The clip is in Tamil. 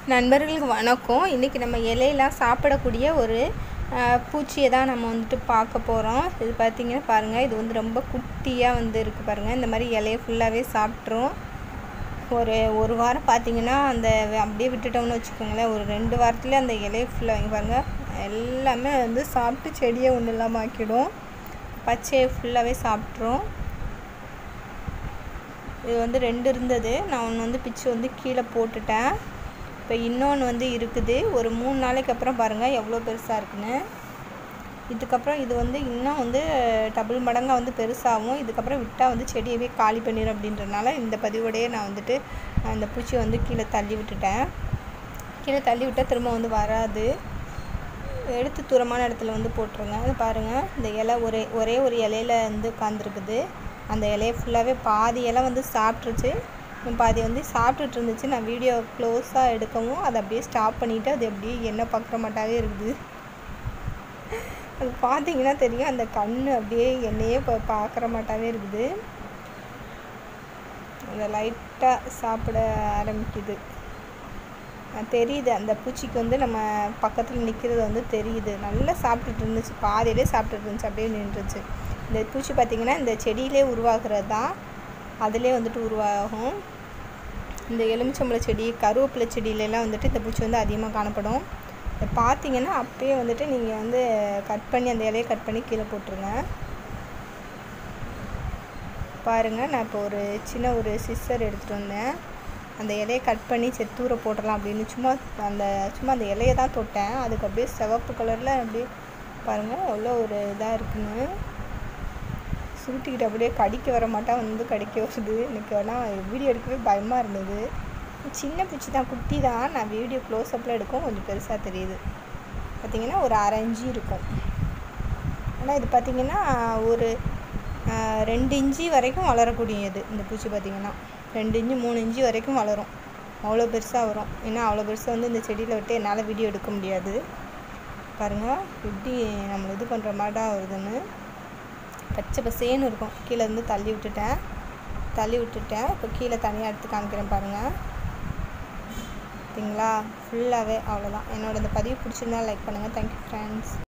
நண்பர்களுக்கு வணக்கம் இன்றைக்கி நம்ம இலையெல்லாம் சாப்பிடக்கூடிய ஒரு அஹ், பூச்சியை தான் நம்ம வந்துட்டு பார்க்க போகிறோம் இது பார்த்தீங்கன்னா பாருங்கள் இது வந்து ரொம்ப குட்டியாக வந்து இருக்குது பாருங்கள் இந்த மாதிரி இலையை ஃபுல்லாகவே சாப்பிட்ரும் ஒரு ஒரு வாரம் பார்த்தீங்கன்னா அந்த வ- அப்படியே விட்டுட்டோம்னு வச்சுக்கோங்களேன் ஒரு ரெண்டு வாரத்தில் அந்த இலையை ஃபுல்லாக இங்கே பாருங்கள் எல்லாமே வந்து சாப்பிட்டு செடியை ஒன்றும் இல்லாமல் ஆக்கிடும் பச்சையை ஃபுல்லாகவே சாப்பிட்ரும் இது வந்து ரெண்டு இருந்தது நான் ஒன்று வந்து பிச்சு வந்து கீழே போட்டுட்டேன் இப்போ இன்னொன்று வந்து இருக்குது ஒரு மூணு நாளைக்கு அப்புறம் பாருங்கள் எவ்வளோ பெருசாக இருக்குன்னு இதுக்கப்புறம் இது வந்து இன்னும் வந்து டபுள் மடங்காக வந்து பெருசாகும் இதுக்கப்புறம் விட்டால் வந்து செடியவே காலி பண்ணிடும் அப்படின்றனால இந்த பதிவோடையே நான் வந்துட்டு அந்த பூச்சியை வந்து கீழே தள்ளி விட்டுட்டேன் கீழே தள்ளி விட்டால் திரும்ப வந்து வராது எடுத்து தூரமான இடத்துல வந்து போட்டுருங்க அது பாருங்கள் இந்த இலை ஒரே ஒரே ஒரு இலையில வந்து உட்காந்துருக்குது அந்த இலையை ஃபுல்லாகவே பாதி இலை வந்து சாப்பிட்ருச்சு இன்னும் பாதி வந்து சாப்பிட்டுட்டு இருந்துச்சு நான் வீடியோ க்ளோஸாக எடுக்கவும் அதை அப்படியே ஸ்டாப் பண்ணிவிட்டு அது அப்படியே என்ன பார்க்குற மாட்டாவே இருக்குது அது பார்த்தீங்கன்னா தெரியும் அந்த கண் அப்படியே என்னையே இப்போ பார்க்குற மாட்டாவே இருக்குது அந்த லைட்டாக சாப்பிட ஆரம்பிக்குது அஹ் தெரியுது அந்த பூச்சிக்கு வந்து நம்ம பக்கத்தில் நிற்கிறது வந்து தெரியுது நல்லா சாப்பிட்டுட்டு இருந்துச்சு பாதியிலே சாப்பிட்டுட்டு இருந்துச்சு அப்படியே நின்றுச்சு இந்த பூச்சி பார்த்திங்கன்னா இந்த செடியிலே உருவாகிறது தான் அதிலே வந்துட்டு உருவாகும் இந்த எலுமிச்சம்பழ செடி கருவேப்பிலை செடியிலலாம் வந்துட்டு இந்த பூச்சி வந்து அதிகமாக காணப்படும் இதை பார்த்தீங்கன்னா அப்பயே வந்துட்டு நீங்கள் வந்து கட் பண்ணி அந்த இலையை கட் பண்ணி கீழே போட்டுருங்க பாருங்கள் நான் இப்போ ஒரு சின்ன ஒரு சிஸ்டர் எடுத்துகிட்டு வந்தேன் அந்த இலையை கட் பண்ணி செத்தூர போட்டுடலாம் அப்படின்னு சும்மா அந்த சும்மா அந்த இலையை தான் தொட்டேன் அதுக்கு அப்படியே சிவப்பு கலரில் அப்படியே பாருங்கள் எவ்வளோ ஒரு இதாக இருக்குன்னு சுருட்டிக்கிட்டு அப்படியே கடிக்க வர மாட்டா வந்து கடிக்க வருது எனக்கு ஆனால் வீடியோ எடுக்கவே பயமாக இருந்தது சின்ன பூச்சி தான் குட்டி தான் நான் வீடியோ க்ளோஸ்அப்பில் எடுக்கும் கொஞ்சம் பெருசாக தெரியுது பார்த்தீங்கன்னா ஒரு அரை இன்ச்சு இருக்கும் ஆனால் இது பார்த்தீங்கன்னா ஒரு ஆஹ், ரெண்டு இன்ச்சு வரைக்கும் வளரக்கூடியது இந்த பூச்சி பார்த்தீங்கன்னா ரெண்டு இன்ச்சு மூணு இன்ச்சு வரைக்கும் வளரும் அவ்வளோ பெருசாக வரும் ஏன்னா அவ்வளோ பெருசாக வந்து இந்த செடியில் விட்டு என்னால் வீடியோ எடுக்க முடியாது பாருங்கள் எப்படி நம்மளை இது பண்ணுற மாதிரி தான் வருதுன்னு பச்சை பசேன்னு இருக்கும் கீழே இருந்து தள்ளி விட்டுட்டேன் தள்ளி விட்டுட்டேன் இப்போ கீழே தனியாக எடுத்து காமிக்கிறேன் பாருங்கள் பார்த்தீங்களா ஃபுல்லாகவே அவ்வளோதான் என்னோட இந்த பதிவு பிடிச்சிருந்தா லைக் பண்ணுங்கள் தேங்க்யூ ஃப்ரெண்ட்ஸ்